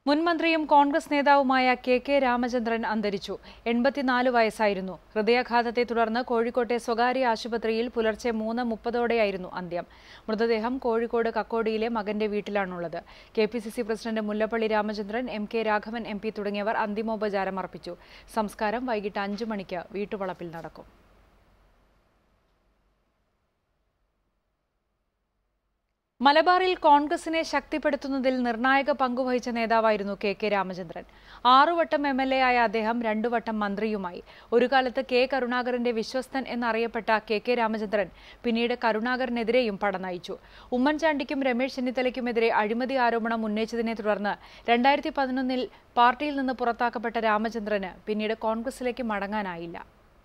മുൻ മന്ത്രിയും കോൺഗ്രസ് നേതാവുമായ കെ കെ രാമചന്ദ്രൻ അന്തരിച്ചു എൺപത്തിനാല് വയസ്സായിരുന്നു ഹൃദയാഘാതത്തെ തുടർന്ന് കോഴിക്കോട്ടെ സ്വകാര്യ ആശുപത്രിയിൽ പുലർച്ചെ മൂന്ന് മുപ്പതോടെയായിരുന്നു അന്ത്യം മൃതദേഹം കോഴിക്കോട് കക്കോടിയിലെ മകന്റെ വീട്ടിലാണുള്ളത് K P C C president Mullappally Ramachandran M K Raghavan M P തുടങ്ങിയവർ അന്തിമോപചാരം അർപ്പിച്ചു സംസ്കാരം വൈകിട്ട് അഞ്ചു മണിക്ക് വീട്ടുവളപ്പിൽ നടക്കും മലബാറിൽ കോൺഗ്രസിനെ ശക്തിപ്പെടുത്തുന്നതിൽ നിർണായക പങ്കുവഹിച്ച നേതാവായിരുന്നു കെ കെ രാമചന്ദ്രൻ ആറുവട്ടം എം എൽ എ ആയ അദ്ദേഹം രണ്ടു വട്ടം മന്ത്രിയുമായി ഒരു കാലത്ത് കെ കരുണാകരന്റെ വിശ്വസ്തൻ എന്നറിയപ്പെട്ട കെ കെ രാമചന്ദ്രൻ പിന്നീട് കരുണാകരനെതിരെയും പടനയിച്ചു ഉമ്മൻചാണ്ടിക്കും രമേശ് ചെന്നിത്തലയ്ക്കുമെതിരെ അഴിമതി ആരോപണം ഉന്നയിച്ചതിനെ തുടർന്ന് രണ്ടായിരത്തി പതിനൊന്നിൽ പാർട്ടിയിൽ നിന്ന് പുറത്താക്കപ്പെട്ട രാമചന്ദ്രന് പിന്നീട് കോൺഗ്രസിലേക്ക് മടങ്ങാനായില്ല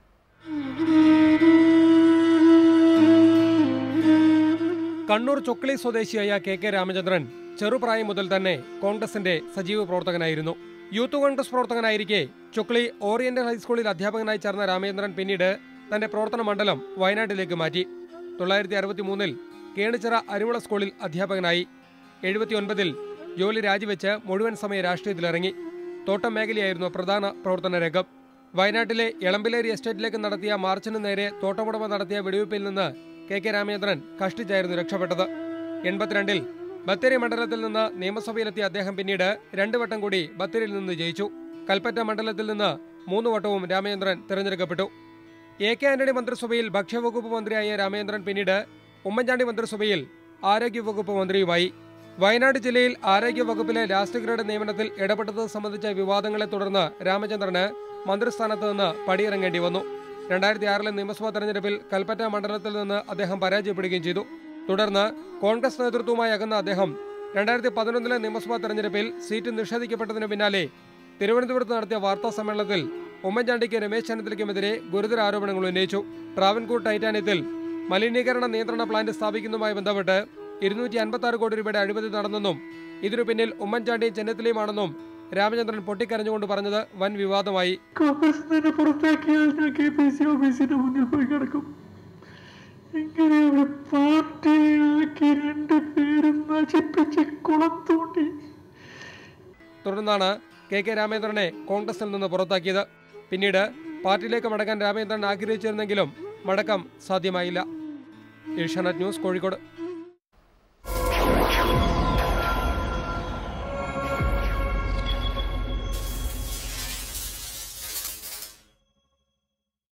കണ്ണൂർ ചൊക്കളി സ്വദേശിയായ കെ കെ രാമചന്ദ്രൻ ചെറുപ്രായം മുതൽ തന്നെ കോൺഗ്രസിന്റെ സജീവ പ്രവർത്തകനായിരുന്നു യൂത്ത് കോൺഗ്രസ് പ്രവർത്തകനായിരിക്കെ ചൊക്കളി ഓറിയന്റൽ ഹൈസ്കൂളിൽ അധ്യാപകനായി ചേർന്ന രാമചന്ദ്രൻ പിന്നീട് തന്റെ പ്രവർത്തന മണ്ഡലം വയനാട്ടിലേക്ക് മാറ്റി തൊള്ളായിരത്തി അറുപത്തി മൂന്നിൽ കേണിച്ചിറ അരിമുള സ്കൂളിൽ അധ്യാപകനായി എഴുപത്തിയൊൻപതിൽ ജോലി രാജിവെച്ച് മുഴുവൻ സമയ രാഷ്ട്രീയത്തിലിറങ്ങി തോട്ടം മേഖലയായിരുന്നു പ്രധാന പ്രവർത്തന രംഗം വയനാട്ടിലെ എളമ്പിലേരി എസ്റ്റേറ്റിലേക്ക് നടത്തിയ മാർച്ചിന് നേരെ തോട്ടമുടമ നടത്തിയ വെടിവയ്പിൽ നിന്ന് കെ കെ രാമചന്ദ്രൻ കഷ്ടിച്ചായിരുന്നു രക്ഷപ്പെട്ടത് എൺപത്തിരണ്ടിൽ ബത്തേരി മണ്ഡലത്തിൽ നിന്ന് നിയമസഭയിലെത്തിയ അദ്ദേഹം പിന്നീട് രണ്ടു വട്ടം കൂടി ബത്തേരിയിൽ നിന്ന് ജയിച്ചു കൽപ്പറ്റ മണ്ഡലത്തിൽ നിന്ന് മൂന്ന് വട്ടവും രാമചന്ദ്രൻ തിരഞ്ഞെടുക്കപ്പെട്ടു എ കെ ആന്റണി മന്ത്രിസഭയിൽ ഭക്ഷ്യവകുപ്പ് മന്ത്രിയായ രാമചന്ദ്രൻ പിന്നീട് ഉമ്മൻചാണ്ടി മന്ത്രിസഭയിൽ ആരോഗ്യവകുപ്പ് മന്ത്രിയുമായി വയനാട് ജില്ലയിൽ ആരോഗ്യവകുപ്പിലെ ലാസ്റ്റ് ഗ്രേഡ് നിയമനത്തിൽ ഇടപെട്ടത് സംബന്ധിച്ച വിവാദങ്ങളെ തുടർന്ന് രാമചന്ദ്രന് മന്ത്രിസ്ഥാനത്ത് നിന്ന് പടിയിറങ്ങേണ്ടി വന്നു രണ്ടായിരത്തി ആറിലെ നിയമസഭാ തെരഞ്ഞെടുപ്പിൽ കൽപ്പറ്റ മണ്ഡലത്തിൽ നിന്ന് അദ്ദേഹം പരാജയപ്പെടുകയും ചെയ്തു തുടർന്ന് കോൺഗ്രസ് നേതൃത്വവുമായി അകന്ന അദ്ദേഹം രണ്ടായിരത്തി പതിനൊന്നിലെ നിയമസഭാ തെരഞ്ഞെടുപ്പിൽ സീറ്റ് നിഷേധിക്കപ്പെട്ടതിനു പിന്നാലെ തിരുവനന്തപുരത്ത് നടത്തിയ വാർത്താ സമ്മേളനത്തിൽ ഉമ്മൻചാണ്ടിക്ക് രമേശ് ചെന്നിത്തലയ്ക്കുമെതിരെ ഗുരുതര ആരോപണങ്ങൾ ഉന്നയിച്ചു ട്രാവൻകൂർ ടൈറ്റാനിയത്തിൽ മലിനീകരണ നിയന്ത്രണ പ്ലാന്റ് സ്ഥാപിക്കുന്നതുമായി ബന്ധപ്പെട്ട് ഇരുന്നൂറ്റി അൻപത്തി ആറ് കോടി രൂപയുടെ അഴിമതി നടന്നെന്നും ഇതിനു പിന്നിൽ ഉമ്മൻചാണ്ടിയും ചെന്നിത്തലയുമാണെന്നും രാമചന്ദ്രൻ പൊട്ടിക്കരഞ്ഞുകൊണ്ട് പറഞ്ഞത് വൻ വിവാദമായി കോൺഗ്രസ് തന്നെ പുറത്താക്കിയാൽ ഞാൻ കെ പി സി ഓഫീസിന്റെ മുന്നിൽ പോയി കിടക്കും ഇങ്ങനെ ഒരു പാർട്ടിയാക്കി രണ്ട് പേരും നശിപ്പിച്ച് കുളം തോണ്ടി തുടർന്നാണ് കെ കെ രാമേന്ദ്രനെ കോൺഗ്രസിൽ നിന്ന് പുറത്താക്കിയത് പിന്നീട് പാർട്ടിയിലേക്ക് മടങ്ങാൻ രാമേന്ദ്രൻ ആഗ്രഹിച്ചിരുന്നെങ്കിലും മടക്കം സാധ്യമായില്ല ഏഷ്യാനെറ്റ് ന്യൂസ് കോഴിക്കോട്